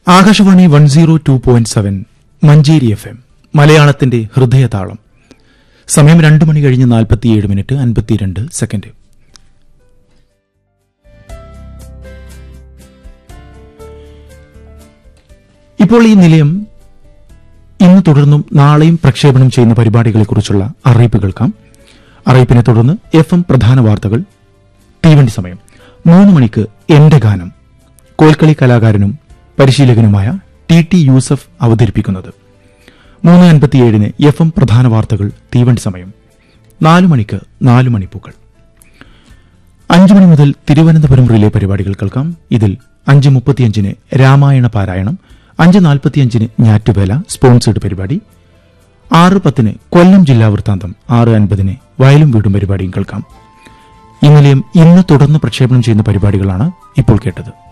Akashvani one zero two point seven Manjeri F M മലയാളത്തിന്റെ ഹൃദയതാളം സമയം രണ്ട് മണി കഴിഞ്ഞ് നാൽപ്പത്തിയേഴ് മിനിറ്റ് അൻപത്തിരണ്ട് സെക്കൻഡ് ഇപ്പോൾ ഈ നിലയം ഇന്ന് തുടർന്നും നാളെയും പ്രക്ഷേപണം ചെയ്യുന്ന പരിപാടികളെക്കുറിച്ചുള്ള അറിയിപ്പ് കേൾക്കാം അറിയിപ്പിനെ തുടർന്ന് എഫ് എം പ്രധാന വാർത്തകൾ തീവണ്ടി സമയം മൂന്ന് മണിക്ക് എന്റെ ഗാനം കോൽക്കളി കലാകാരനും പരിശീലകനുമായ ടി ടി യൂസഫ് അവതരിപ്പിക്കുന്നത് മൂന്ന് അൻപത്തിയേഴിന് എഫ് എം പ്രധാന വാർത്തകൾ തീവണ്ടി സമയം നാലു മണിക്ക് നാലു മണിപ്പൂക്കൾ അഞ്ചു മണി മുതൽ തിരുവനന്തപുരം റിലേ പരിപാടികൾ കേൾക്കാം ഇതിൽ അഞ്ച് മുപ്പത്തിയഞ്ചിന് രാമായണ പാരായണം അഞ്ച് നാൽപ്പത്തിയഞ്ചിന് ഞാറ്റുവേല സ്പോൺസേഡ് പരിപാടി ആറ് പത്തിന് കൊല്ലം ജില്ലാ വൃത്താന്തം ആറ് അൻപതിന് വയലും വീടും പരിപാടിയും കേൾക്കാം ഈ നിലയം ഇന്ന് തുടർന്ന് പ്രക്ഷേപണം ചെയ്യുന്ന പരിപാടികളാണ് ഇപ്പോൾ കേട്ടത്